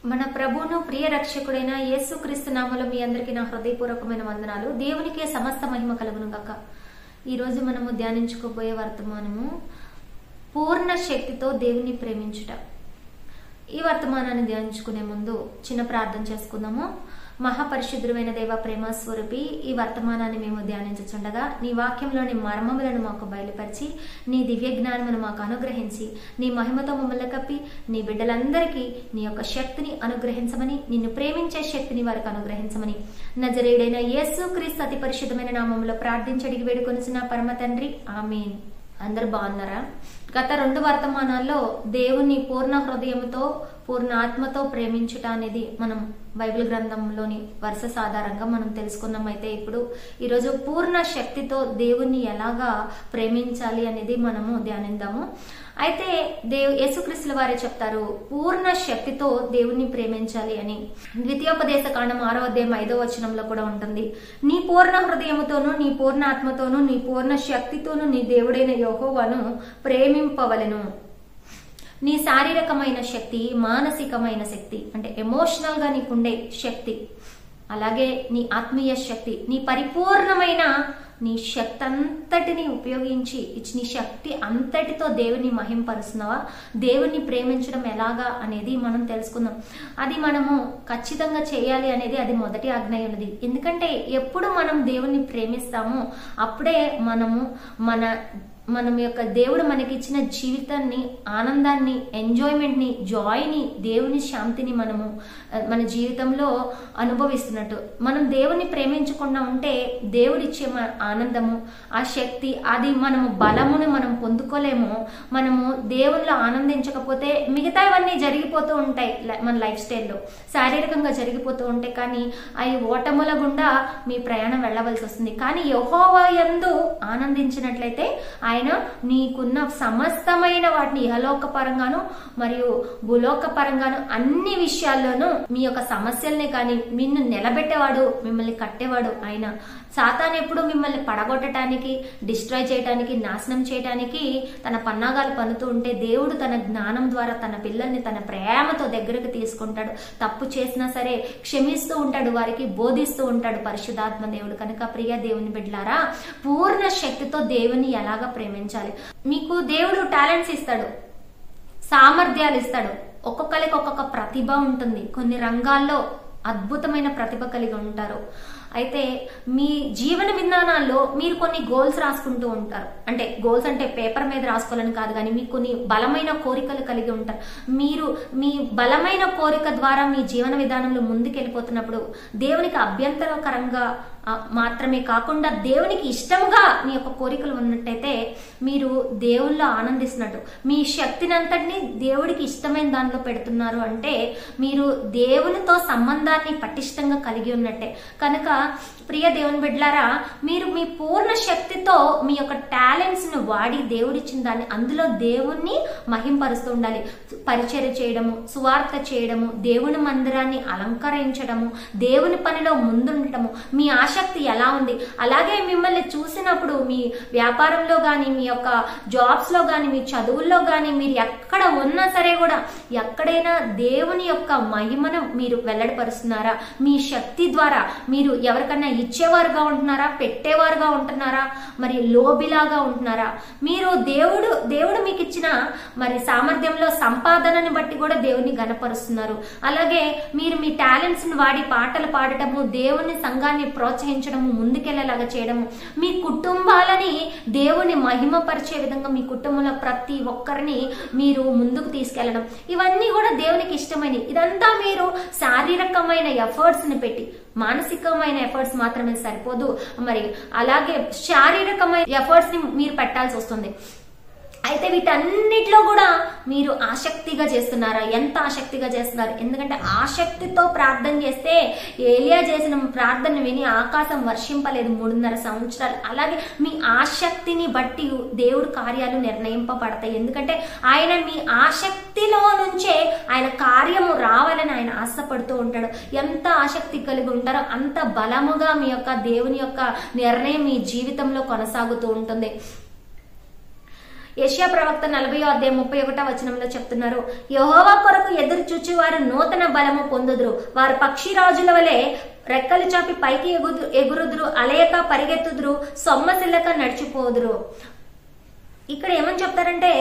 మన ప్రభువును ప్రియ రక్షకుడైన యేసుక్రీస్తు నామలో మీ అందరికీ నా హృదయపూర్వకమైన వందనాలు దేవునికే సమస్త మహిమ కలుగును గాక ఈ రోజు మనము ధ్యానించుకోబోయే వర్తమానము పూర్ణ శక్తితో దేవుని ప్రేమించుట ఈ వర్తమానాన్ని ధ్యానించుకునే ముందు చిన్న ప్రార్థన చేసుకుందాము మహాపరిశుద్ధుడైన దేవ ప్రేమ స్వరూపి ఈ వర్తమానాన్ని మేము ధ్యానించుచుండగా నీ వాక్యంలోని మర్మములను మాకు బయలుపరిచి నీ దివ్య జ్ఞానమును మాకు అనుగ్రహించి నీ మహిమతో మమ్మల్ని కప్పి నీ బిడ్డలందరికీ నీ యొక్క శక్తిని అనుగ్రహించమని నిన్ను ప్రేమించే శక్తిని వారికి అనుగ్రహించమని నజరేడైన యేసు క్రీస్తు అతి పరిశుద్ధమైన నామంలో ప్రార్థించడికి వేడుకొనిసిన పరమ తండ్రి ఆమెన్ అందరు బాగున్నారా గత రెండు వర్తమానాల్లో దేవుని పూర్ణ హృదయంతో పూర్ణ ఆత్మతో ప్రేమించుట అనేది మనం బైబిల్ గ్రంథంలోని వరుస సాధారంగా మనం తెలుసుకున్నాం అయితే ఇప్పుడు ఈరోజు పూర్ణ శక్తితో దేవుణ్ణి ఎలాగా ప్రేమించాలి అనేది మనము ధ్యానిద్దాము అయితే దేవు యేసుక్రీస్తుల వారే చెప్తారు పూర్ణ శక్తితో దేవుణ్ణి ప్రేమించాలి అని ద్వితీయోపదేశ కాండం ఆరో అధ్యాయం ఐదో వచనంలో కూడా ఉంటుంది నీ పూర్ణ హృదయముతోనూ నీ పూర్ణ ఆత్మతోనూ నీ పూర్ణ శక్తితోనూ నీ దేవుడైన యెహోవాను ప్రేమింపవలెను నీ శారీరకమైన శక్తి మానసికమైన శక్తి అంటే ఎమోషనల్ గా నీకుండే శక్తి అలాగే నీ ఆత్మీయ శక్తి నీ పరిపూర్ణమైన నీ శక్తి అంతటిని ఉపయోగించి ఇచ్చి నీ శక్తి అంతటితో దేవుని మహింపరుస్తున్నావా దేవుని ప్రేమించడం ఎలాగా అనేది మనం తెలుసుకుందాం అది మనము ఖచ్చితంగా చేయాలి అనేది అది మొదటి ఆజ్ఞ ఉన్నది ఎందుకంటే ఎప్పుడు మనం దేవుని ప్రేమిస్తామో అప్పుడే మనము మన మనం యొక్క దేవుడు మనకిచ్చిన జీవితాన్ని ఆనందాన్ని ఎంజాయ్మెంట్ని జాయ్ని దేవుని శాంతిని మనము ఆ, మన జీవితంలో అనుభవిస్తున్నట్టు మనం దేవుని ప్రేమించకుండా ఉంటే దేవుడిచ్చే మన ఆనందము ఆ శక్తి అది మనము బలమును మనం పొందుకోలేము మనము దేవుళ్ళు ఆనందించకపోతే మిగతావన్నీ జరిగిపోతూ ఉంటాయి లై- మన లైఫ్ స్టైల్లో శారీరకంగా జరిగిపోతూ ఉంటాయి కానీ అవి ఓటముల గుండా మీ ప్రయాణం వెళ్ళవలసి వస్తుంది కానీ యహోవా యందు ఆనందించినట్లయితే ఆయన నీకున్న సమస్తమైన వాటిని ఇహలోక పరంగాను మరియు భూలోక పరంగాను అన్ని విషయాల్లోనూ మీ యొక్క సమస్యల్ని కానీ నిన్ను నిలబెట్టేవాడు మిమ్మల్ని కట్టేవాడు ఆయన సాతాన్ ఎప్పుడు మిమ్మల్ని పడగొట్టడానికి డిస్ట్రాయ్ చేయడానికి నాశనం చేయడానికి తన పన్నాగాలు పన్నుతూ ఉంటే దేవుడు తన జ్ఞానం ద్వారా తన పిల్లల్ని తన ప్రేమతో దగ్గరకు తీసుకుంటాడు తప్పు చేసినా సరే క్షమిస్తూ ఉంటాడు వారికి బోధిస్తూ ఉంటాడు పరిశుధాత్మ దేవుడు కనుక ప్రియ దేవుని బిడ్డలారా పూర్ణ శక్తితో దేవుని ఎలాగ ప్రేమించాలి మీకు దేవుడు టాలెంట్స్ ఇస్తాడు సామర్థ్యాలు ఇస్తాడు ఒక్కొక్కరికి ఒక్కొక్క ప్రతిభ ఉంటుంది కొన్ని రంగాల్లో అద్భుతమైన ప్రతిభ కలిగి ఉంటారు అయితే మీ జీవన విధానాల్లో మీరు కొన్ని గోల్స్ రాసుకుంటూ ఉంటారు అంటే గోల్స్ అంటే పేపర్ మీద రాసుకోవాలని కాదు కానీ మీకు కొన్ని బలమైన కోరికలు కలిగి ఉంటారు మీరు మీ బలమైన కోరిక ద్వారా మీ జీవన విధానంలో ముందుకెళ్ళిపోతున్నప్పుడు దేవునికి అభ్యంతరకరంగా ఆ, మాత్రమే కాకుండా దేవునికి ఇష్టంగా మీ యొక్క కోరికలు ఉన్నట్టయితే మీరు దేవుల్లో ఆనందిస్తున్నట్టు మీ శక్తిని అంతటిని దేవుడికి ఇష్టమైన దానిలో పెడుతున్నారు అంటే మీరు దేవునితో సంబంధాన్ని పటిష్టంగా కలిగి ఉన్నట్టే కనుక ప్రియ దేవుని బిడ్డలారా మీరు మీ పూర్ణ శక్తితో మీ యొక్క టాలెంట్స్ ను వాడి దేవుడిచ్చిన దాన్ని అందులో దేవుణ్ణి మహింపరుస్తూ ఉండాలి పరిచర్య చేయడము సువార్త చేయడము దేవుని మందిరాన్ని అలంకరించడము దేవుని పనిలో ముందుండటము మీ ఆసక్తి ఎలా ఉంది అలాగే మిమ్మల్ని చూసినప్పుడు మీ వ్యాపారంలో కానీ మీ యొక్క జాబ్స్ లో కానీ మీ చదువుల్లో కానీ మీరు ఎక్కడ ఉన్నా సరే కూడా ఎక్కడైనా దేవుని యొక్క మహిమను మీరు వెల్లడిపరుస్తున్నారా మీ శక్తి ద్వారా మీరు ఎవరికన్నా ఇచ్చేవారుగా ఉంటున్నారా పెట్టేవారుగా ఉంటున్నారా మరి లోబిలాగా ఉంటున్నారా మీరు దేవుడు దేవుడు మీకు ఇచ్చిన మరి సామర్థ్యంలో సంపాదనని బట్టి కూడా దేవుని గనపరుస్తున్నారు అలాగే మీరు మీ టాలెంట్స్ ని వాడి పాటలు పాడటము దేవుని సంఘాన్ని ప్రోత్సహించడము ముందుకెళ్లేలాగా చేయడము మీ కుటుంబాలని దేవుని మహిమపరిచే విధంగా మీ కుటుంబంలో ప్రతి ఒక్కరిని మీరు ముందుకు తీసుకెళ్లడం ఇవన్నీ కూడా దేవునికి ఇష్టమైనవి ఇదంతా మీరు శారీరకమైన ఎఫర్ట్స్ ని పెట్టి మానసికమైన ఎఫర్ట్స్ మాత్రమే సరిపోదు మరి అలాగే శారీరకమైన ఎఫర్ట్స్ ని మీరు పెట్టాల్సి వస్తుంది అయితే వీటన్నిటిలో కూడా మీరు ఆసక్తిగా చేస్తున్నారా ఎంత ఆసక్తిగా చేస్తున్నారు ఎందుకంటే ఆసక్తితో ప్రార్థన చేస్తే ఏలియా చేసిన ప్రార్థన విని ఆకాశం వర్షింపలేదు మూడున్నర సంవత్సరాలు అలాగే మీ ఆసక్తిని బట్టి దేవుడు కార్యాలు నిర్ణయింపబడతాయి ఎందుకంటే ఆయన మీ ఆసక్తిలో నుంచే ఆయన కార్యము రావాలని ఆయన ఆశపడుతూ ఉంటాడు ఎంత ఆసక్తి కలిగి ఉంటారో అంత బలముగా మీ యొక్క దేవుని యొక్క నిర్ణయం మీ జీవితంలో కొనసాగుతూ ఉంటుంది యెషయా ప్రవక్త నలభై అధ్యాయం ముప్పై ఒకటో వచనంలో చెప్తున్నారు యహోవా కొరకు ఎదురు చూచి వారు నూతన బలము పొందుదురు వారు పక్షిరాజుల వలె రెక్కలు చాపి పైకి ఎగుదు ఎగురుదురు అలయక పరిగెత్తుదురు సొమ్మసిల్లక నడిచిపోదురు ఇక్కడ ఏమని చెప్తారంటే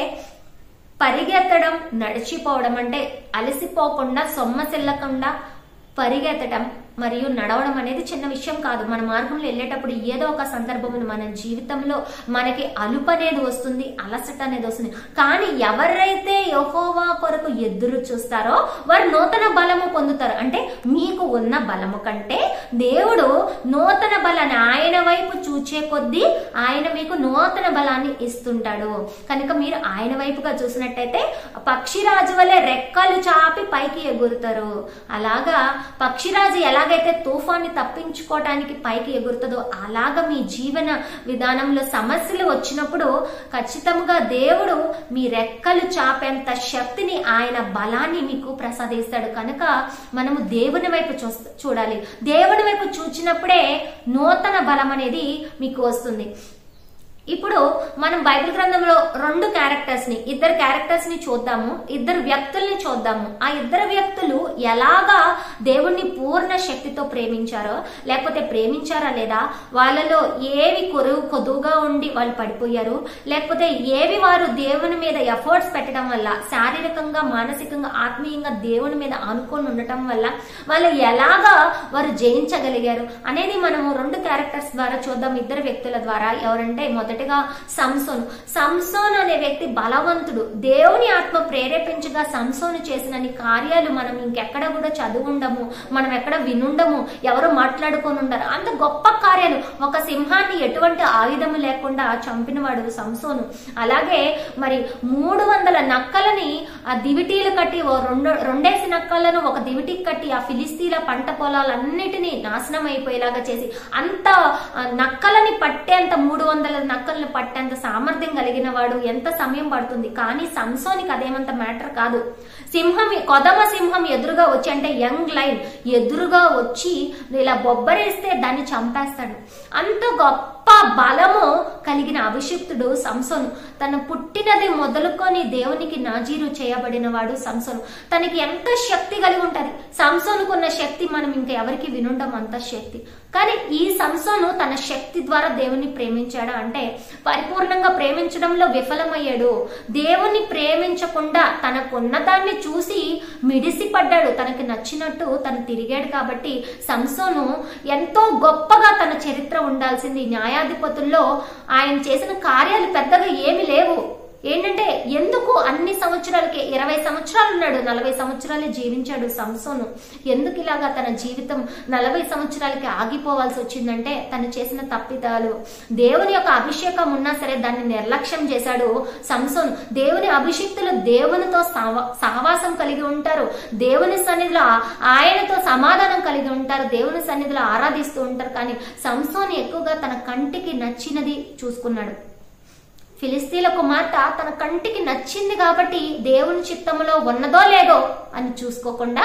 పరిగెత్తడం నడిచిపోవడం అంటే అలసిపోకుండా సొమ్మసిల్లకుండా పరిగెత్తడం మరియు నడవడం అనేది చిన్న విషయం కాదు మన మార్గంలో వెళ్ళేటప్పుడు ఏదో ఒక సందర్భమును మన జీవితంలో మనకి అలుపు అనేది వస్తుంది అలసట అనేది వస్తుంది కానీ ఎవరైతే యహోవా కొరకు ఎదురు చూస్తారో వారు నూతన బలము పొందుతారు అంటే మీకు ఉన్న బలము కంటే దేవుడు నూతన బలాన్ని ఆయన వైపు చూచే కొద్దీ ఆయన మీకు నూతన బలాన్ని ఇస్తుంటాడు కనుక మీరు ఆయన వైపుగా చూసినట్టయితే పక్షిరాజు వలె రెక్కలు చాపి పైకి ఎగురుతారు అలాగా పక్షిరాజు ఎలాగైతే తుఫాన్ని తప్పించుకోవటానికి పైకి ఎగురుతుందో అలాగ మీ జీవన విధానంలో సమస్యలు వచ్చినప్పుడు ఖచ్చితంగా దేవుడు మీ రెక్కలు చాపేంత శక్తిని ఆయన బలాన్ని మీకు ప్రసాదిస్తాడు కనుక మనము దేవుని వైపు చూస్త చూడాలి దేవుని వైపు చూచినప్పుడే నూతన బలం అనేది మీకు వస్తుంది ఇప్పుడు మనం బైబిల్ గ్రంథంలో రెండు క్యారెక్టర్స్ ని ఇద్దరు క్యారెక్టర్స్ ని చూద్దాము ఇద్దరు వ్యక్తుల్ని చూద్దాము ఆ ఇద్దరు వ్యక్తులు ఎలాగా దేవుణ్ణి పూర్ణ శక్తితో ప్రేమించారో లేకపోతే ప్రేమించారా లేదా వాళ్ళలో ఏవి కొరువు కొదువుగా ఉండి వాళ్ళు పడిపోయారు లేకపోతే ఏవి వారు దేవుని మీద ఎఫర్ట్స్ పెట్టడం వల్ల శారీరకంగా మానసికంగా ఆత్మీయంగా దేవుని మీద ఆనుకొని ఉండటం వల్ల వాళ్ళు ఎలాగా వారు జయించగలిగారు అనేది మనము రెండు క్యారెక్టర్స్ ద్వారా చూద్దాం ఇద్దరు వ్యక్తుల ద్వారా ఎవరంటే మొదటగా సంసోను సంసోన్ అనే వ్యక్తి బలవంతుడు దేవుని ఆత్మ ప్రేరేపించగా సంసోను చేసినన్ని కార్యాలు మనం ఇంకెక్కడ కూడా చదువుండము మనం ఎక్కడ వినుండము ఎవరు మాట్లాడుకొని ఉండరు అంత గొప్ప కార్యాలు ఒక సింహాన్ని ఎటువంటి ఆయుధము లేకుండా చంపినవాడు సంసోను అలాగే మరి మూడు వందల నక్కలని ఆ దివిటీలు కట్టి ఓ రెండు రెండేసి నక్కలను ఒక దివిటికి కట్టి ఆ ఫిలిస్తీన్ల పంట పొలాలన్నిటినీ నాశనం అయిపోయేలాగా చేసి అంత ఆ, నక్కలని పట్టేంత మూడు వందల నక్కలను పట్టేంత సామర్థ్యం కలిగిన వాడు ఎంత సమయం పడుతుంది కానీ సంసోనికి అదేమంత మ్యాటర్ కాదు సింహం కొదమ సింహం ఎదురుగా వచ్చి అంటే యంగ్ లైన్ ఎదురుగా వచ్చి ఇలా బొబ్బరేస్తే దాన్ని చంపేస్తాడు అంత గొప్ప బలము కలిగిన అభిషిక్తుడు సంసోను తను పుట్టినది మొదలుకొని దేవునికి నాజీరు చేయబడిన వాడు సంసోను తనకి ఎంత శక్తి కలిగి ఉంటది సంసోనుకున్న శక్తి మనం ఇంకా ఎవరికి వినుండం అంత శక్తి కానీ ఈ సంసోను తన శక్తి ద్వారా దేవుని ప్రేమించాడా అంటే పరిపూర్ణంగా ప్రేమించడంలో విఫలమయ్యాడు దేవుని ప్రేమించకుండా తనకున్న దాన్ని చూసి మిడిసిపడ్డాడు తనకి నచ్చినట్టు తను తిరిగాడు కాబట్టి సంసోను ఎంతో గొప్పగా తన చరిత్ర ఉండాల్సింది న్యాయాధిపతుల్లో ఆయన చేసిన కార్యాలు పెద్దగా ఏమి లేవు ఏంటంటే ఎందుకు అన్ని సంవత్సరాలకి ఇరవై సంవత్సరాలు ఉన్నాడు నలభై సంవత్సరాలే జీవించాడు సంసోను ఎందుకు ఇలాగా తన జీవితం నలభై సంవత్సరాలకి ఆగిపోవాల్సి వచ్చిందంటే తను చేసిన తప్పిదాలు దేవుని యొక్క అభిషేకం ఉన్నా సరే దాన్ని నిర్లక్ష్యం చేశాడు సంసోను దేవుని అభిషిక్తులు దేవునితో సహవ- సహవాసం కలిగి ఉంటారు దేవుని సన్నిధిలో ఆ- ఆయనతో సమాధానం కలిగి ఉంటారు దేవుని సన్నిధిలో ఆరాధిస్తూ ఉంటారు కానీ సంసోను ఎక్కువగా తన కంటికి నచ్చినది చూసుకున్నాడు ఫిలిస్తీన్ల కుమార్తె తన కంటికి నచ్చింది కాబట్టి దేవుని చిత్తములో ఉన్నదో లేదో అని చూసుకోకుండా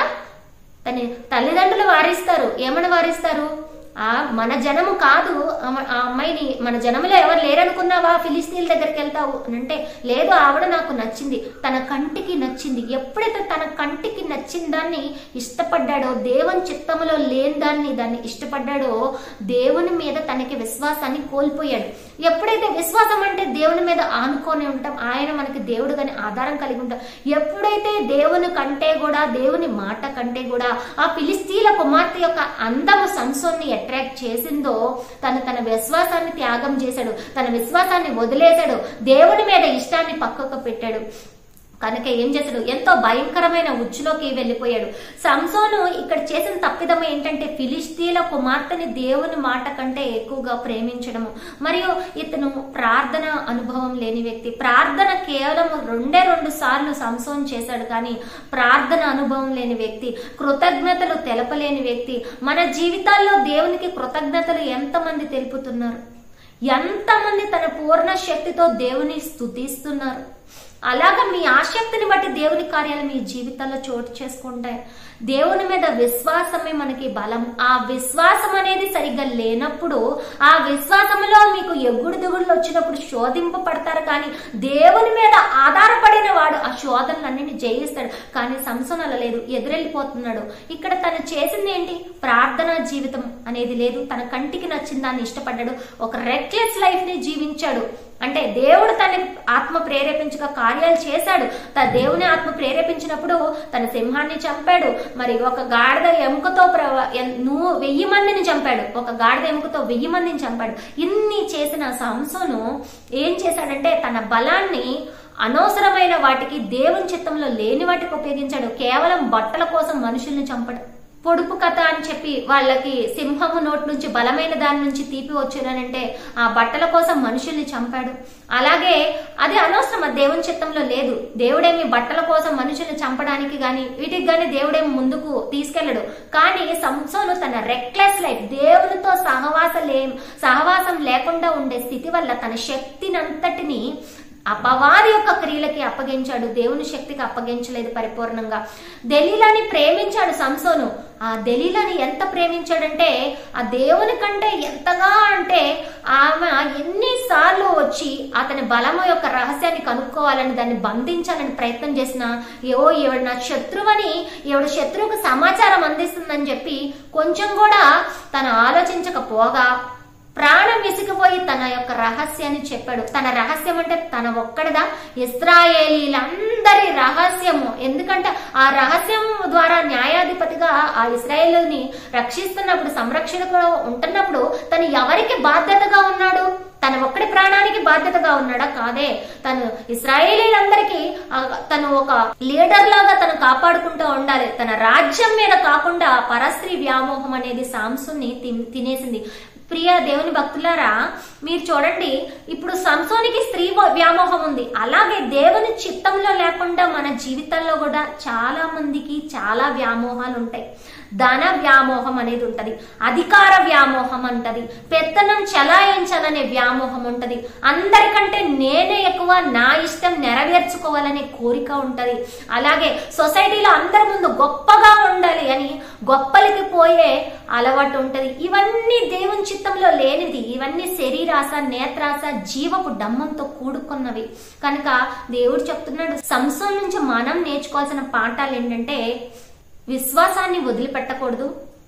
తన తల్లిదండ్రులు వారిస్తారు ఏమని వారిస్తారు ఆ మన జనము కాదు ఆమె- ఆ అమ్మాయిని మన జనములో ఎవరు లేరనుకున్నావా ఫిలిస్తీన్ల దగ్గరికి వెళ్తావు అని అంటే లేదు ఆవిడ నాకు నచ్చింది తన కంటికి నచ్చింది ఎప్పుడైతే తన కంటికి నచ్చిన దాన్ని ఇష్టపడ్డాడో దేవుని చిత్తములో లేని దాన్ని దాన్ని ఇష్టపడ్డాడో దేవుని మీద తనకి విశ్వాసాన్ని కోల్పోయాడు ఎప్పుడైతే విశ్వాసం అంటే దేవుని మీద ఆనుకొని ఉంటాం ఆయన మనకి దేవుడు కానీ ఆధారం కలిగి ఉంటాం ఎప్పుడైతే దేవుని కంటే కూడా దేవుని మాట కంటే కూడా ఆ ఫిలిస్తీన్ల కుమార్తె యొక్క అందము సంసోన్ని అట్రాక్ట్ చేసిందో తను తన విశ్వాసాన్ని త్యాగం చేశాడు తన విశ్వాసాన్ని వదిలేశాడు దేవుని మీద ఇష్టాన్ని పక్కకు పెట్టాడు కనుక ఏం చేశాడు ఎంతో భయంకరమైన ఉచ్చులోకి వెళ్ళిపోయాడు సంసోను ఇక్కడ చేసిన తప్పిదం ఏంటంటే ఫిలిస్తీన్ల కుమార్తెని దేవుని మాట కంటే ఎక్కువగా ప్రేమించడము మరియు ఇతను ప్రార్థన అనుభవం లేని వ్యక్తి ప్రార్థన కేవలం రెండే రెండు సార్లు సంసోన్ చేశాడు కానీ ప్రార్థన అనుభవం లేని వ్యక్తి కృతజ్ఞతలు తెలపలేని వ్యక్తి మన జీవితాల్లో దేవునికి కృతజ్ఞతలు ఎంతమంది తెలుపుతున్నారు ఎంతమంది తన పూర్ణ శక్తితో దేవుని స్తుతిస్తున్నారు అలాగా మీ ఆసక్తిని బట్టి దేవుని కార్యాలు మీ జీవితాల్లో చోటు చేసుకుంటాయి దేవుని మీద విశ్వాసమే మనకి బలం ఆ విశ్వాసం అనేది సరిగ్గా లేనప్పుడు ఆ విశ్వాసంలో మీకు ఎగుడు దిగుడులు వచ్చినప్పుడు శోధింపబడతారు కానీ దేవుని మీద ఆధారపడిన వాడు ఆ శోధనలన్నింటినీ జయిస్తాడు కానీ సంసోన్ అలా లేదు ఎదురెళ్ళిపోతున్నాడు ఇక్కడ తను చేసింది ఏంటి ప్రార్థనా జీవితం అనేది లేదు తన కంటికి నచ్చిన దాన్ని ఇష్టపడ్డాడు ఒక రెక్లెస్ లైఫ్ ని జీవించాడు అంటే దేవుడు తన ఆత్మ ప్రేరేపించగా కార్యాలు చేశాడు తన దేవుని ఆత్మ ప్రేరేపించినప్పుడు తన సింహాన్ని చంపాడు మరి ఒక గాడిద ఎముకతో ప్ర- ఎన్- నువ్వు వెయ్యి మందిని చంపాడు ఒక గాడిద ఎముకతో వెయ్యి మందిని చంపాడు ఇన్ని చేసిన సంసోను ఏం చేశాడంటే తన బలాన్ని అనవసరమైన వాటికి దేవుని చిత్తంలో లేని వాటికి ఉపయోగించాడు కేవలం బట్టల కోసం మనుషుల్ని చంపడం పొడుపు కథ అని చెప్పి వాళ్ళకి సింహము నోటి నుంచి బలమైన దాని నుంచి తీపి వచ్చునంటే ఆ బట్టల కోసం మనుషుల్ని చంపాడు అలాగే అది అనవసరం అది దేవుని చిత్తంలో లేదు దేవుడేమి బట్టల కోసం మనుషుల్ని చంపడానికి గాని వీటికి గాని దేవుడేమి ముందుకు తీసుకెళ్ళడు కానీ సంసోను తన రెక్లెస్ లైఫ్ దేవునితో సహవాసం లే సహవాసం లేకుండా ఉండే స్థితి వల్ల తన శక్తినంతటిని అపవాది యొక్క క్రియలకి అప్పగించాడు దేవుని శక్తికి అప్పగించలేదు పరిపూర్ణంగా దలీలాని ప్రేమించాడు సంసోను ఆ దలీలాని ఎంత ప్రేమించాడంటే ఆ దేవుని కంటే ఎంతగా అంటే ఆమె ఎన్నిసార్లు వచ్చి అతని బలము యొక్క రహస్యాన్ని కనుక్కోవాలని దాన్ని బంధించాలని ప్రయత్నం చేసిన ఏవో ఈవిడ నా శత్రువని ఈవిడ శత్రువుకు సమాచారం అందిస్తుందని చెప్పి కొంచెం కూడా తను ఆలోచించకపోగా ప్రాణం విసిగిపోయి తన యొక్క రహస్యాన్ని చెప్పాడు తన రహస్యం అంటే తన ఒక్కడిదా ఇస్రాయేలీలందరి రహస్యము ఎందుకంటే ఆ రహస్యం ద్వారా న్యాయాధిపతిగా ఆ ఇస్రాయేలుని రక్షిస్తున్నప్పుడు సంరక్షణగా ఉంటున్నప్పుడు తను ఎవరికి బాధ్యతగా ఉన్నాడు తన ఒక్కడి ప్రాణానికి బాధ్యతగా ఉన్నాడా కాదే తను ఇస్రాయేలీలందరికీ ఆ, తను ఒక లీడర్ లాగా తను కాపాడుకుంటూ ఉండాలి తన రాజ్యం మీద కాకుండా పరస్త్రీ వ్యామోహం అనేది సాంసుని తిన్- తినేసింది ప్రియ దేవుని భక్తులారా మీరు చూడండి ఇప్పుడు సంసోనికి స్త్రీ వ- వ్యామోహం ఉంది అలాగే దేవుని చిత్తంలో లేకుండా మన జీవితాల్లో కూడా చాలా మందికి చాలా వ్యామోహాలు ఉంటాయి ధన వ్యామోహం అనేది ఉంటది అధికార వ్యామోహం అంటది పెత్తనం చలాయించాలనే వ్యామోహం ఉంటది అందరికంటే నేనే ఎక్కువ నా ఇష్టం నెరవేర్చుకోవాలనే కోరిక ఉంటది అలాగే సొసైటీలో అందరి ముందు గొప్పగా ఉండాలి అని గొప్పలకి పోయే అలవాటు ఉంటది ఇవన్నీ దేవుని చిత్తంలో లేనిది ఇవన్నీ శరీరాశ నేత్రాశ జీవపు డమ్మంతో కూడుకున్నవి కనుక దేవుడు చెప్తున్నాడు సంసం నుంచి మనం నేర్చుకోవాల్సిన పాఠాలు ఏంటంటే విశ్వాసాన్ని వదిలిపెట్టకూడదు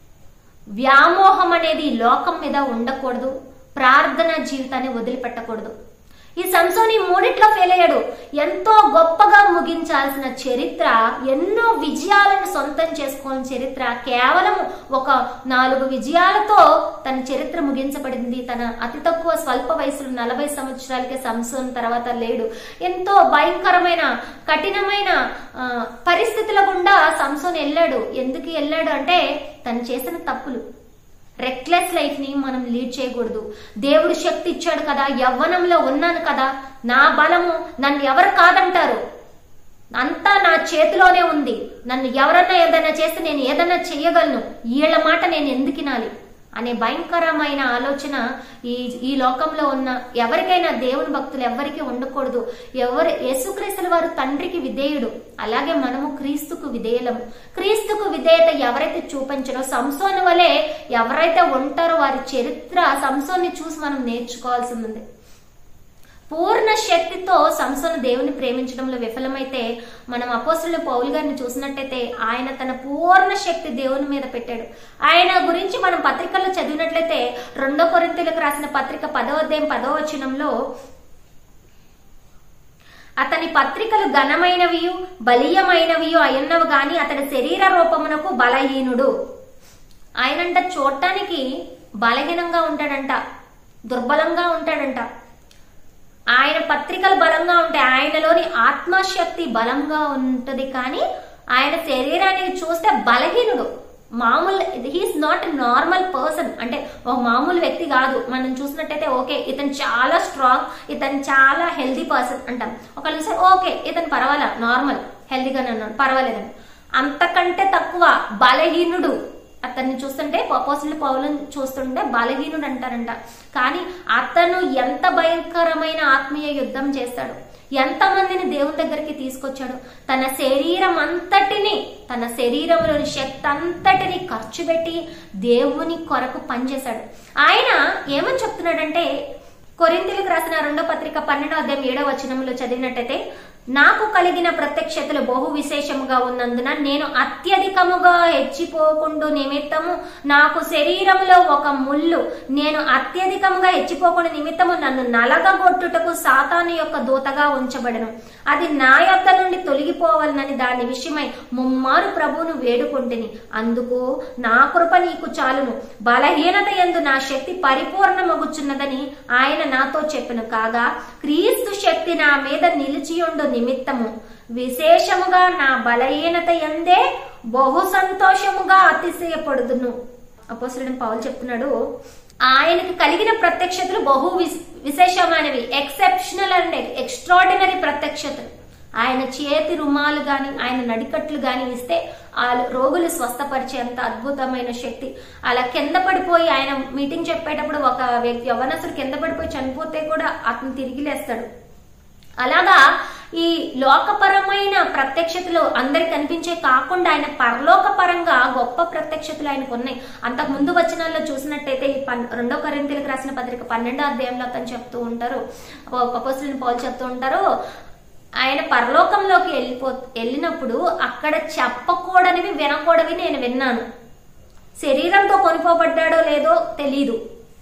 వ్యామోహం అనేది ఈ లోకం మీద ఉండకూడదు ప్రార్థన జీవితాన్ని వదిలిపెట్టకూడదు ఈ సంసోని మూడిట్లో ఫెయిల్ అయ్యాడు ఎంతో గొప్పగా ముగించాల్సిన చరిత్ర ఎన్నో విజయాలను సొంతం చేసుకోవాల్సిన చరిత్ర కేవలం ఒక నాలుగు విజయాలతో తన చరిత్ర ముగించబడింది తన అతి తక్కువ స్వల్ప వయసులో నలభై సంవత్సరాలకే సంసోన్ తర్వాత లేడు ఎంతో భయంకరమైన కఠినమైన ఆ, పరిస్థితుల గుండా సంసోన్ వెళ్ళాడు ఎందుకు వెళ్ళాడు అంటే తను చేసిన తప్పులు రెక్లెస్ లైఫ్ ని మనం లీడ్ చేయకూడదు దేవుడు శక్తి ఇచ్చాడు కదా యవ్వనంలో ఉన్నాను కదా నా బలము నన్ను ఎవరు కాదంటారు అంతా నా చేతిలోనే ఉంది నన్ను ఎవరన్నా ఏదైనా చేస్తే నేను ఏదైనా చెయ్యగలను వీళ్ళ మాట నేను ఎందుకు వినాలి అనే భయంకరమైన ఆలోచన ఈ ఈ లోకంలో ఉన్న ఎవరికైనా దేవుని భక్తులు ఎవరికి ఉండకూడదు ఎవరు యేసుక్రీస్తుల వారు తండ్రికి విధేయుడు అలాగే మనము క్రీస్తుకు విధేయులము క్రీస్తుకు విధేయత ఎవరైతే చూపించారో సంసోను వలె ఎవరైతే ఉంటారో వారి చరిత్ర సంసోన్ని చూసి మనం నేర్చుకోవాల్సి ఉంది పూర్ణ శక్తితో సంసోను దేవుని ప్రేమించడంలో విఫలమైతే మనం అపోస్తుల పౌలు గారిని చూసినట్టయితే ఆయన తన పూర్ణ శక్తి దేవుని మీద పెట్టాడు ఆయన గురించి మనం పత్రికల్లో చదివినట్లయితే రెండో కొరింతలకు రాసిన పత్రిక పదో అధ్యాయం పదో వచనంలో అతని పత్రికలు ఘనమైనవి బలీయమైనవి అయ్యున్నవి గాని అతడి శరీర రూపమునకు బలహీనుడు ఆయనంట చూడటానికి బలహీనంగా ఉంటాడంట దుర్బలంగా ఉంటాడంట ఆయన పత్రికలు బలంగా ఉంటాయి ఆయనలోని ఆత్మశక్తి బలంగా ఉంటది కానీ ఆయన శరీరానికి చూస్తే బలహీనుడు మామూలు హీస్ నాట్ నార్మల్ పర్సన్ అంటే ఒక మామూలు వ్యక్తి కాదు మనం చూసినట్టయితే ఓకే ఇతను చాలా స్ట్రాంగ్ ఇతను చాలా హెల్దీ పర్సన్ అంటాం ఒకళ్ళు చూస్తే ఓకే ఇతను పర్వాలా నార్మల్ హెల్దీగానే ఉన్నాడు పర్వాలేదండి అంతకంటే తక్కువ బలహీనుడు అతన్ని చూస్తుంటే అపోజిల్ పౌలను చూస్తుంటే బలహీనుడు అంటారంట కానీ అతను ఎంత భయంకరమైన ఆత్మీయ యుద్ధం చేస్తాడు ఎంతమందిని దేవుని దగ్గరికి తీసుకొచ్చాడు తన శరీరం అంతటిని తన శరీరంలోని శక్తి అంతటిని ఖర్చు పెట్టి దేవుని కొరకు పనిచేశాడు ఆయన ఏమని చెప్తున్నాడంటే కొరింతలకు రాసిన రెండో పత్రిక పన్నెండో అధ్యాయం ఏడో వచనంలో చదివినట్టయితే నాకు కలిగిన ప్రత్యక్షతలు బహు విశేషముగా ఉన్నందున నేను అత్యధికముగా హెచ్చిపోకుండా నిమిత్తము నాకు శరీరంలో ఒక ముళ్ళు నేను అత్యధికముగా హెచ్చిపోకుండా నిమిత్తము నన్ను నలగగొట్టుటకు సాతాను యొక్క దూతగా ఉంచబడను అది నా యొద్ద నుండి తొలగిపోవాలని దాని విషయమై ముమ్మారు ప్రభువును వేడుకొంటిని అందుకు నా కృప నీకు చాలును బలహీనత ఎందు నా శక్తి పరిపూర్ణమగుచున్నదని ఆయన నాతో చెప్పెను కాగా క్రీస్తు శక్తి నా మీద నిలిచియుండు నిమిత్తము విశేషముగా నా బలహీనత ఎందే బహు సంతోషముగా అతిశయపడుదును అపోసరుడు పౌలు చెప్తున్నాడు ఆయనకు కలిగిన ప్రత్యక్షతలు బహు విశ్- విశేషమైనవి ఎక్సెప్షనల్ అండ్ ఎక్స్ట్రాడినరీ ప్రత్యక్షతలు ఆయన చేతి రుమాలు గాని ఆయన నడికట్లు గాని ఇస్తే ఆ రోగులు స్వస్థపరిచేంత అద్భుతమైన శక్తి అలా కింద పడిపోయి ఆయన మీటింగ్ చెప్పేటప్పుడు ఒక వ్యక్తి యవనస్తుడు కింద పడిపోయి చనిపోతే కూడా అతను తిరిగి లేస్తాడు అలాగా ఈ లోకపరమైన ప్రత్యక్షతలు అందరికి కనిపించే కాకుండా ఆయన పరలోక పరంగా గొప్ప ప్రత్యక్షతలు ఆయనకు ఉన్నాయి అంతకు ముందు వచనాల్లో చూసినట్టయితే ఈ పన్ రెండో కరింతలకు రాసిన పత్రిక పన్నెండో అధ్యాయంలో అతను చెప్తూ ఉంటారు అపోస్తులని పౌలు చెప్తూ ఉంటారు ఆయన పరలోకంలోకి వెళ్ళిపో వెళ్ళినప్పుడు అక్కడ చెప్పకూడనివి వినకూడవి నేను విన్నాను శరీరంతో కొనిపోబడ్డాడో లేదో తెలీదు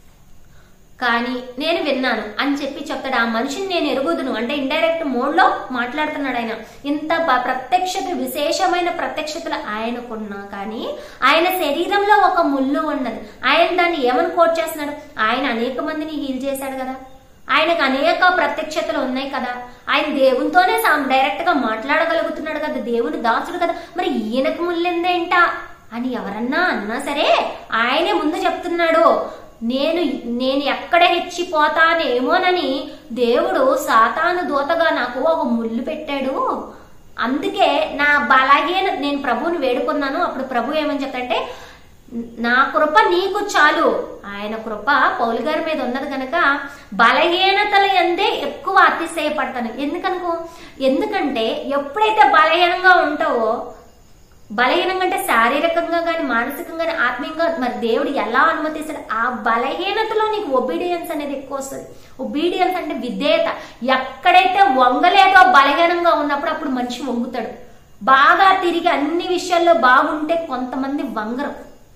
కానీ నేను విన్నాను అని చెప్పి చెప్తాడు ఆ మనిషిని నేను ఎరుగుదును అంటే ఇండైరెక్ట్ మోడ్ లో మాట్లాడుతున్నాడు ఆయన ఇంత బ- ప్రత్యక్షత విశేషమైన ప్రత్యక్షతలు ఆయనకున్నా కానీ ఆయన శరీరంలో ఒక ముళ్ళు ఉన్నది ఆయన దాన్ని ఏమని కోట్ చేస్తున్నాడు ఆయన అనేక మందిని హీల్ చేశాడు కదా ఆయనకు అనేక ప్రత్యక్షతలు ఉన్నాయి కదా ఆయన దేవునితోనే డైరెక్ట్ గా మాట్లాడగలుగుతున్నాడు కదా దేవుని దాసుడు కదా మరి ఈయనకు ముళ్ళిందేంటా అని ఎవరన్నా అన్నా సరే ఆయనే ముందు చెప్తున్నాడు నేను నేను ఎక్కడ హెచ్చిపోతానేమోనని దేవుడు సాతాను దూతగా నాకు ఒక ముళ్ళు పెట్టాడు అందుకే నా బలహీన నేను ప్రభువుని వేడుకున్నాను అప్పుడు ప్రభు ఏమని చెప్తాంటే నా కృప నీకు చాలు ఆయన కృప పౌలు గారి మీద ఉన్నది కనుక బలహీనతల ఎందే ఎక్కువ అతిశయపడతాను ఎందుకనుకో ఎందుకంటే ఎప్పుడైతే బలహీనంగా ఉంటావో బలహీనంగా అంటే శారీరకంగా కానీ మానసికంగా కానీ ఆత్మీయంగా మరి దేవుడు ఎలా అనుమతిస్తాడు ఆ బలహీనతలో నీకు ఒబీడియన్స్ అనేది ఎక్కువ వస్తుంది ఒబీడియన్స్ అంటే విధేయత ఎక్కడైతే వంగలేదో బలహీనంగా ఉన్నప్పుడు అప్పుడు మనిషి వంగుతాడు బాగా తిరిగి అన్ని విషయాల్లో బాగుంటే కొంతమంది వంగరు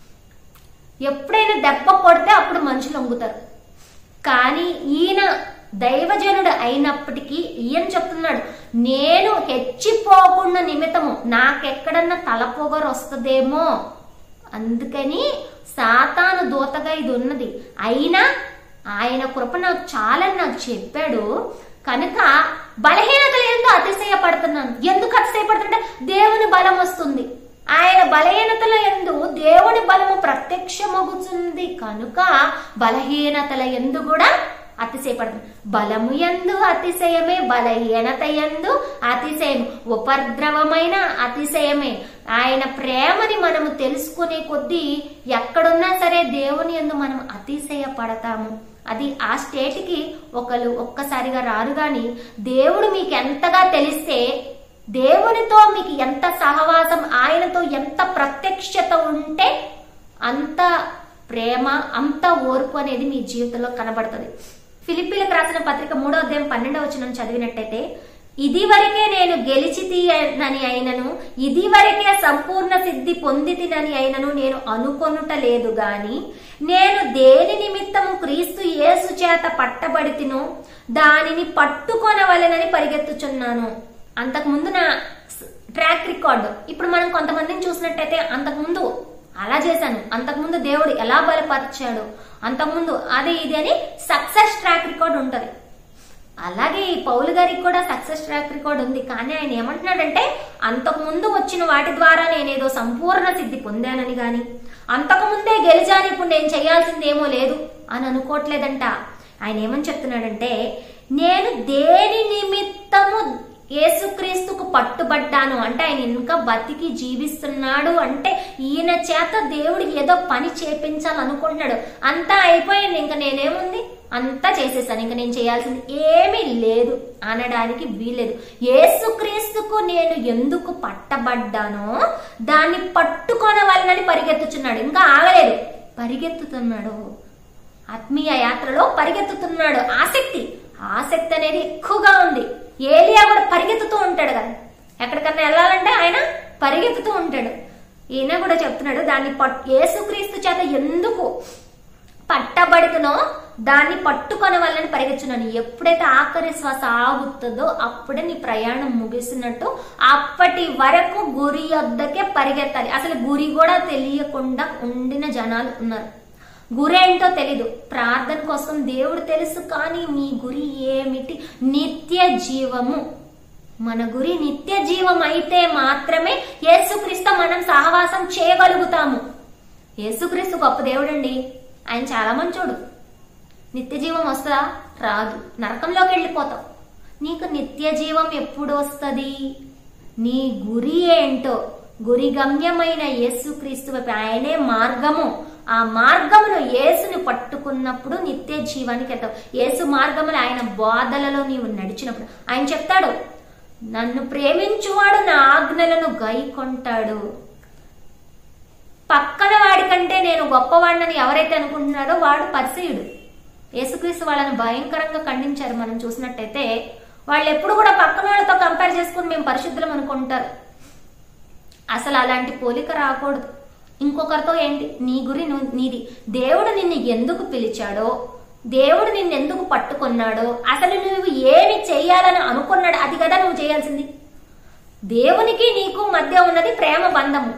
ఎప్పుడైనా దెబ్బ కొడితే అప్పుడు మనుషులు వంగుతారు కానీ ఈయన దైవజనుడు అయినప్పటికీ ఈయన చెప్తున్నాడు నేను హెచ్చిపోకుండా నిమిత్తము నాకెక్కడన్నా తలపొగరు వస్తుందేమో అందుకని సాతాను దూతగా ఇది ఉన్నది అయినా ఆయన కృప నాకు చాలని నాకు చెప్పాడు కనుక బలహీనతలు ఎందుకు అతిశయపడుతున్నాను ఎందుకు అతిశయపడుతుంటే దేవుని బలం వస్తుంది ఆయన బలహీనతల ఎందు దేవుని బలము ప్రత్యక్షమగుతుంది కనుక బలహీనతల ఎందు కూడా అతిశయపడుతుంది బలము ఎందు అతిశయమే బలహీనత ఎందు అతిశయం ఉపద్రవమైన అతిశయమే ఆయన ప్రేమని మనము తెలుసుకునే కొద్దీ ఎక్కడున్నా సరే దేవుని ఎందు మనం అతిశయపడతాము అది ఆ స్టేట్కి ఒకరు ఒక్కసారిగా రారు గాని దేవుడు మీకు ఎంతగా తెలిస్తే దేవునితో మీకు ఎంత సహవాసం ఆయనతో ఎంత ప్రత్యక్షత ఉంటే అంత ప్రేమ అంత ఓర్పు అనేది మీ జీవితంలో కనబడుతుంది ఫిలిప్పీలకు రాసిన పత్రిక మూడో అధ్యాయం పన్నెండవ వచనం చదివినట్టయితే ఇది వరకే నేను గెలిచితినని అయినను ఇది వరకే సంపూర్ణ సిద్ధి పొందితినని అయినను నేను అనుకొనుట లేదు గాని నేను దేని నిమిత్తము క్రీస్తు యేసు చేత పట్టబడితినో దానిని పట్టుకొనవలెనని పరిగెత్తుచున్నాను అంతకుముందు నా ట్రాక్ రికార్డ్ ఇప్పుడు మనం కొంతమందిని చూసినట్టయితే అంతకుముందు అలా చేశాను అంతకుముందు దేవుడు ఎలా బలపరిచాడు అంతకుముందు అది ఇది అని సక్సెస్ ట్రాక్ రికార్డ్ ఉంటది అలాగే ఈ పౌలు గారికి కూడా సక్సెస్ ట్రాక్ రికార్డ్ ఉంది కానీ ఆయన ఏమంటున్నాడంటే అంతకు ముందు వచ్చిన వాటి ద్వారా నేనేదో సంపూర్ణ సిద్ధి పొందానని గాని అంతకు ముందే గెలిచాను ఇప్పుడు నేను చేయాల్సిందేమో లేదు అని అనుకోవట్లేదంట ఆయన ఏమని చెప్తున్నాడంటే నేను దేని నిమిత్తము యేసుక్రీస్తుకు పట్టుబడ్డాను అంటే ఆయన ఇంకా బతికి జీవిస్తున్నాడు అంటే ఈయన చేత దేవుడు ఏదో పని చేపించాలనుకుంటున్నాడు అంతా అయిపోయింది ఇంకా నేనేముంది అంతా చేసేసాను ఇంకా నేను చేయాల్సింది ఏమీ లేదు అనడానికి వీలేదు యేసుక్రీస్తుకు నేను ఎందుకు పట్టబడ్డానో దాన్ని పట్టుకొనవలనని పరిగెత్తుచున్నాడు ఇంకా ఆగలేదు పరిగెత్తుతున్నాడు ఆత్మీయ యాత్రలో పరిగెత్తుతున్నాడు ఆసక్తి ఆసక్తి అనేది ఎక్కువగా ఉంది ఏలియా కూడా పరిగెత్తుతూ ఉంటాడు కదా ఎక్కడికన్నా వెళ్ళాలంటే ఆయన పరిగెత్తుతూ ఉంటాడు ఈయన కూడా చెప్తున్నాడు దాన్ని పట్ యేసుక్రీస్తు చేత ఎందుకు పట్టబడుతునో దాన్ని పట్టుకొన వల్లని పరిగెత్తున్నాను ఎప్పుడైతే ఆఖరి శ్వాస ఆగుతుందో అప్పుడే నీ ప్రయాణం ముగిసినట్టు అప్పటి వరకు గురి వద్దకే పరిగెత్తాలి అసలు గురి కూడా తెలియకుండా ఉండిన జనాలు ఉన్నారు గురి ఏంటో తెలీదు ప్రార్థన కోసం దేవుడు తెలుసు కానీ మీ గురి ఏమిటి నిత్య జీవము మన గురి నిత్య జీవం అయితే మాత్రమే యేసుక్రీస్తు మనం సహవాసం చేయగలుగుతాము యేసుక్రీస్తు గొప్ప దేవుడండి ఆయన చాలా మంచోడు నిత్య జీవం వస్తుందా రాదు నరకంలోకి వెళ్ళిపోతావు నీకు నిత్య జీవం ఎప్పుడు వస్తుంది నీ గురి ఏంటో గురి గమ్యమైన యేసుక్రీస్తు వైపు ఆయనే మార్గము ఆ మార్గమును యేసుని పట్టుకున్నప్పుడు నిత్య జీవానికి వెళ్తావు యేసు మార్గములు ఆయన బోధలలో నీవు నడిచినప్పుడు ఆయన చెప్తాడు నన్ను ప్రేమించువాడు నా ఆజ్ఞలను గైకొంటాడు పక్కన వాడికంటే నేను గొప్పవాడినని ఎవరైతే అనుకుంటున్నాడో వాడు పరిచయుడు యేసుక్రీస్తు వాళ్ళని భయంకరంగా ఖండించారు మనం చూసినట్టయితే వాళ్ళు ఎప్పుడు కూడా పక్కన వాళ్ళతో కంపేర్ చేసుకుని మేము పరిశుద్ధులం అనుకుంటారు అసలు అలాంటి పోలిక రాకూడదు ఇంకొకరితో ఏంటి నీ గురి నువ్వు నీది దేవుడు నిన్ను ఎందుకు పిలిచాడో దేవుడు నిన్ను ఎందుకు పట్టుకున్నాడో అసలు నువ్వు ఏమి చెయ్యాలని అనుకున్నాడు అది కదా నువ్వు చేయాల్సింది దేవునికి నీకు మధ్య ఉన్నది ప్రేమ బంధము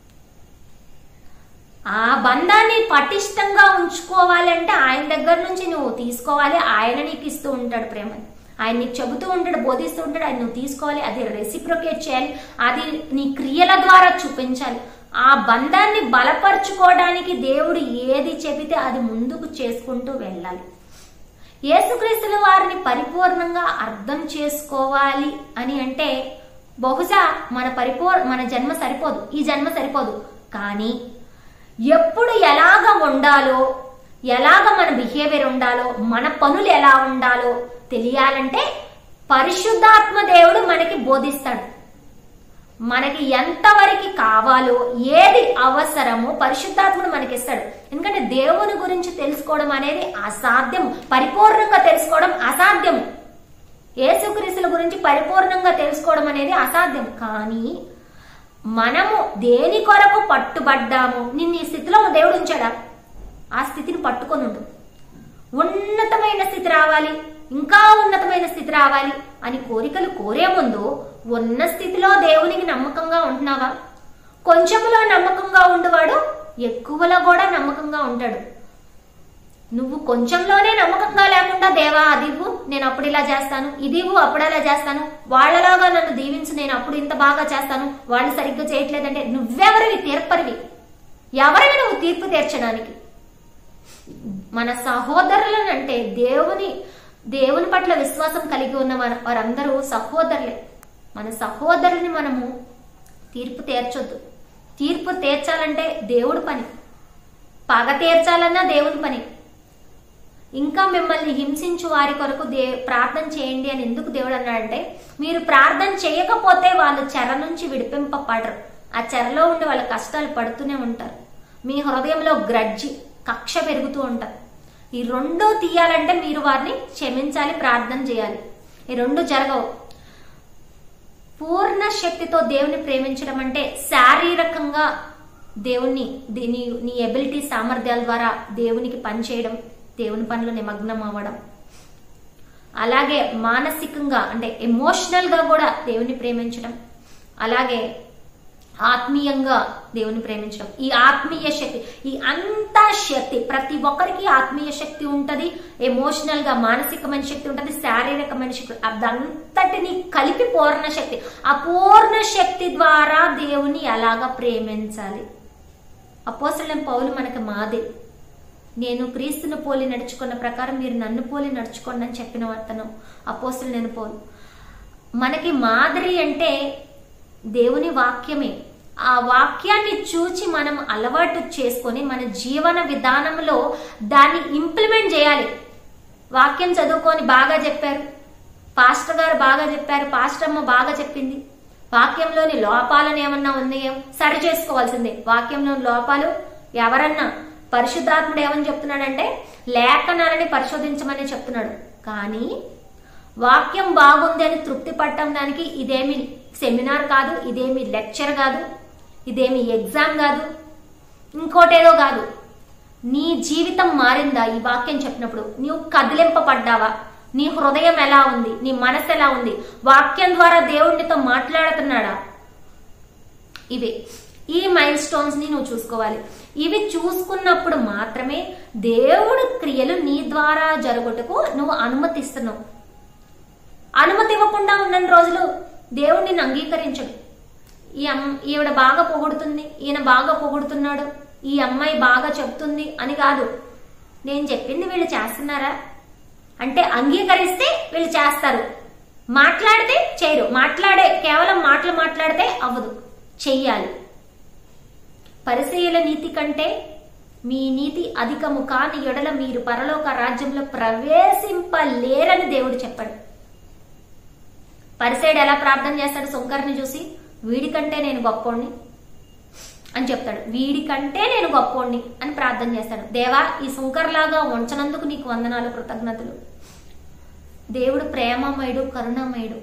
ఆ బంధాన్ని పటిష్టంగా ఉంచుకోవాలి అంటే ఆయన దగ్గర నుంచి నువ్వు తీసుకోవాలి ఆయన నీకు ఇస్తూ ఉంటాడు ప్రేమని ఆయన నీకు చెబుతూ ఉంటాడు బోధిస్తూ ఉంటాడు ఆయన నువ్వు తీసుకోవాలి అది రెసిప్రొకేట్ చేయాలి అది నీ క్రియల ద్వారా చూపించాలి ఆ బంధాన్ని బలపరుచుకోవడానికి దేవుడు ఏది చెబితే అది ముందుకు చేసుకుంటూ వెళ్ళాలి యేసుక్రీస్తుల వారిని పరిపూర్ణంగా అర్థం చేసుకోవాలి అని అంటే బహుశా మన పరిపూర్ మన జన్మ సరిపోదు ఈ జన్మ సరిపోదు కానీ ఎప్పుడు ఎలాగ ఉండాలో ఎలాగ మన బిహేవియర్ ఉండాలో మన పనులు ఎలా ఉండాలో తెలియాలంటే పరిశుద్ధాత్మ దేవుడు మనకి బోధిస్తాడు మనకి ఎంతవరకు కావాలో ఏది అవసరమో పరిశుద్ధాత్ముడు మనకి ఇస్తాడు ఎందుకంటే దేవుని గురించి తెలుసుకోవడం అనేది అసాధ్యము పరిపూర్ణంగా తెలుసుకోవడం అసాధ్యము యేసుక్రీస్తుల గురించి పరిపూర్ణంగా తెలుసుకోవడం అనేది అసాధ్యం కానీ మనము దేని కొరకు పట్టుబడ్డాము నిన్ను ఈ స్థితిలో దేవుడు ఉంచాడా ఆ స్థితిని పట్టుకొని ఉండు ఉన్నతమైన స్థితి రావాలి ఇంకా ఉన్నతమైన స్థితి రావాలి అని కోరికలు కోరే ముందు ఉన్న స్థితిలో దేవునికి నమ్మకంగా ఉంటున్నావా కొంచెంలో నమ్మకంగా ఉండేవాడు ఎక్కువలో కూడా నమ్మకంగా ఉంటాడు నువ్వు కొంచెంలోనే నమ్మకంగా లేకుండా దేవా అదివ్వు నేను అప్పుడు ఇలా చేస్తాను ఇదివ్వు అప్పుడు అలా చేస్తాను వాళ్ళలాగా నన్ను దీవించు నేను అప్పుడు ఇంత బాగా చేస్తాను వాళ్ళు సరిగ్గా చేయట్లేదంటే నువ్వెవరివి తీర్పరివి ఎవరివి నువ్వు తీర్పు తీర్చడానికి మన సహోదరులను అంటే దేవుని దేవుని పట్ల విశ్వాసం కలిగి ఉన్న మన వారందరూ సహోదరులే మన సహోదరుని మనము తీర్పు తీర్చొద్దు తీర్పు తీర్చాలంటే దేవుడి పని పగ తీర్చాలన్నా దేవుని పని ఇంకా మిమ్మల్ని హింసించు వారి కొరకు దే ప్రార్థన చేయండి అని ఎందుకు దేవుడు అన్నాడంటే మీరు ప్రార్థన చేయకపోతే వాళ్ళు చెర నుంచి విడిపింపబడరు ఆ చెరలో ఉండి వాళ్ళ కష్టాలు పడుతూనే ఉంటారు మీ హృదయంలో గ్రడ్జి కక్ష పెరుగుతూ ఉంటారు ఈ రెండు తీయాలంటే మీరు వారిని క్షమించాలి ప్రార్థన చేయాలి ఈ రెండు జరగవు పూర్ణ శక్తితో దేవుని ప్రేమించడం అంటే శారీరకంగా దేవుణ్ణి ది- నీ నీ ఎబిలిటీ సామర్థ్యాల ద్వారా దేవునికి పనిచేయడం దేవుని పనులు నిమగ్నం అవ్వడం అలాగే మానసికంగా అంటే ఎమోషనల్ గా కూడా దేవుని ప్రేమించడం అలాగే ఆత్మీయంగా దేవుని ప్రేమించడం ఈ ఆత్మీయ శక్తి ఈ అంతా శక్తి ప్రతి ఒక్కరికి ఆత్మీయ శక్తి ఉంటది ఎమోషనల్ గా మానసికమైన శక్తి ఉంటది శారీరకమైన శక్తి అదంతటిని కలిపి పూర్ణ శక్తి ఆ పూర్ణ శక్తి ద్వారా దేవుని ఎలాగా ప్రేమించాలి అపోసలం పౌలు మనకి మాది నేను క్రీస్తును పోలి నడుచుకున్న ప్రకారం మీరు నన్ను పోలి నడుచుకోండి అని చెప్పిన అతను అపోసలు నేను పోలు మనకి మాదిరి అంటే దేవుని వాక్యమే ఆ వాక్యాన్ని చూచి మనం అలవాటు చేసుకొని మన జీవన విధానంలో దాన్ని ఇంప్లిమెంట్ చేయాలి వాక్యం చదువుకొని బాగా చెప్పారు పాస్టర్ గారు బాగా చెప్పారు పాస్టర్ అమ్మ బాగా చెప్పింది వాక్యంలోని లోపాలను ఏమన్నా ఉన్నాయో సరి చేసుకోవాల్సిందే వాక్యంలోని లోపాలు ఎవరన్నా పరిశుద్ధాత్ముడు ఏమని చెప్తున్నాడంటే లేఖనాలని పరిశోధించమని చెప్తున్నాడు కానీ వాక్యం బాగుంది అని తృప్తి పట్టడం దానికి ఇదేమి సెమినార్ కాదు ఇదేమి లెక్చర్ కాదు ఇదేమి ఎగ్జామ్ కాదు ఇంకోటేదో కాదు నీ జీవితం మారిందా ఈ వాక్యం చెప్పినప్పుడు నీవు కదిలింపబడ్డావా నీ హృదయం ఎలా ఉంది నీ మనసు ఎలా ఉంది వాక్యం ద్వారా దేవుడితో మాట్లాడుతున్నాడా ఇవే ఈ మైల్ స్టోన్స్ ని నువ్వు చూసుకోవాలి ఇవి చూసుకున్నప్పుడు మాత్రమే దేవుడు క్రియలు నీ ద్వారా జరుగుటకు నువ్వు అనుమతిస్తున్నావు అనుమతి ఇవ్వకుండా ఉన్న రోజులు దేవుడు నిన్ను అంగీకరించడు ఈ అమ్ ఈవిడ బాగా పొగుడుతుంది ఈయన బాగా పొగుడుతున్నాడు ఈ అమ్మాయి బాగా చెప్తుంది అని కాదు నేను చెప్పింది వీళ్ళు చేస్తున్నారా అంటే అంగీకరిస్తే వీళ్ళు చేస్తారు మాట్లాడితే చేయరు మాట్లాడే కేవలం మాటలు మాట్లాడితే అవ్వదు చెయ్యాలి పరిచయుల నీతి కంటే మీ నీతి అధికము కాని ఎడల మీరు పరలోక రాజ్యంలో ప్రవేశింపలేరని దేవుడు చెప్పాడు పరిసైడు ఎలా ప్రార్థన చేస్తాడు శంకర్ని చూసి వీడికంటే నేను గొప్పోడిని అని చెప్తాడు వీడికంటే నేను గొప్పోడిని అని ప్రార్థన చేస్తాడు దేవా ఈ శంకర్లాగా ఉంచనందుకు నీకు వందనాలు కృతజ్ఞతలు దేవుడు ప్రేమమయుడు కరుణమయుడు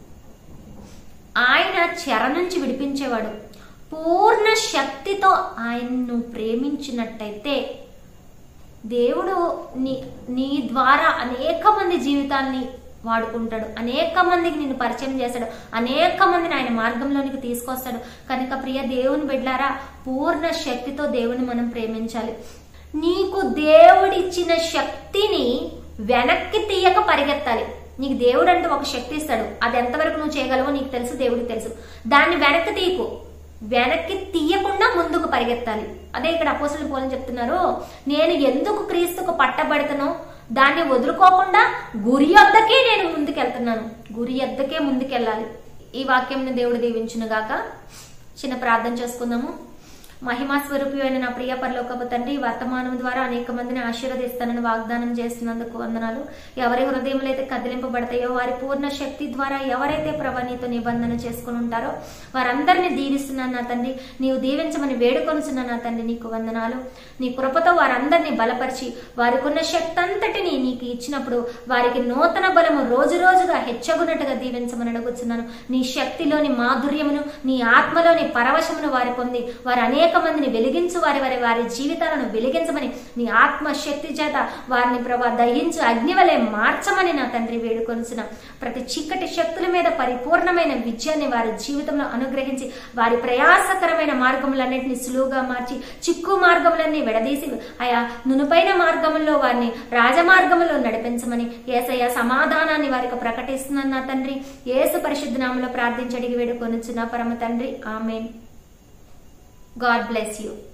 ఆయన చెర నుంచి విడిపించేవాడు పూర్ణ శక్తితో ఆయన్ను ప్రేమించినట్టయితే దేవుడు నీ నీ ద్వారా అనేక మంది జీవితాల్ని వాడుకుంటాడు అనేక మందికి నిన్ను పరిచయం చేస్తాడు అనేక మందిని ఆయన మార్గంలోనికి తీసుకొస్తాడు కనుక ప్రియ దేవుని బిడ్డారా పూర్ణ శక్తితో దేవుని మనం ప్రేమించాలి నీకు దేవుడిచ్చిన శక్తిని వెనక్కి తీయక పరిగెత్తాలి నీకు దేవుడు అంటే ఒక శక్తి ఇస్తాడు అది ఎంతవరకు నువ్వు చేయగలవో నీకు తెలుసు దేవుడికి తెలుసు దాన్ని వెనక్కి తీయకు వెనక్కి తీయకుండా ముందుకు పరిగెత్తాలి అదే ఇక్కడ అపోసలు పోలని చెప్తున్నారు నేను ఎందుకు క్రీస్తుకు పట్టబడతానో దాన్ని వదులుకోకుండా గురి వద్దకే నేను ముందుకెళ్తున్నాను గురి వద్దకే ముందుకెళ్ళాలి ఈ వాక్యంని దేవుడు దీవించును గాక చిన్న ప్రార్థన చేసుకుందాము మహిమా స్వరూపి అయిన నా ప్రియ పరలోకపు తండ్రి ఈ వర్తమానం ద్వారా అనేక మందిని ఆశీర్వదిస్తానని వాగ్దానం చేస్తున్నందుకు వందనాలు ఎవరి హృదయంలో అయితే కదిలింపబడతాయో వారి పూర్ణ శక్తి ద్వారా ఎవరైతే ప్రభా నీతో నిబంధన చేసుకుని ఉంటారో వారందరినీ దీవిస్తున్నాను నా తండ్రి నీవు దీవించమని వేడుకొనుచున్నా నా తండ్రి నీకు వందనాలు నీ కృపతో వారందరినీ బలపరిచి వారికి ఉన్న శక్తి అంతటిని నీకు ఇచ్చినప్పుడు వారికి నూతన బలము రోజు రోజుగా హెచ్చగునట్టుగా దీవించమని అడుగుతున్నాను నీ శక్తిలోని మాధుర్యమును నీ ఆత్మలోని పరవశమును వారి పొంది వారు అనేక మందిని వెలిగించు వారి వారి వారి జీవితాలను వెలిగించమని నీ ఆత్మ శక్తి చేత వారిని ప్రభా దహించు అగ్నివలే మార్చమని నా తండ్రి వేడుకొనుచున్న ప్రతి చీకటి శక్తుల మీద పరిపూర్ణమైన విజయాన్ని వారి జీవితంలో అనుగ్రహించి వారి ప్రయాసకరమైన మార్గములన్నింటినీ సులువుగా మార్చి చిక్కు మార్గములన్నీ విడదీసి ఆయా నునుపైన మార్గముల్లో వారిని రాజమార్గములో నడిపించమని ఏసయ్య సమాధానాన్ని వారికి ప్రకటిస్తున్నాను నా తండ్రి ఏసు పరిశుద్ధ నామలో ప్రార్థించి అడిగి వేడుకొనుచున్న పరమ తండ్రి ఆమెన్ గాడ్ బ్లెస్ యూ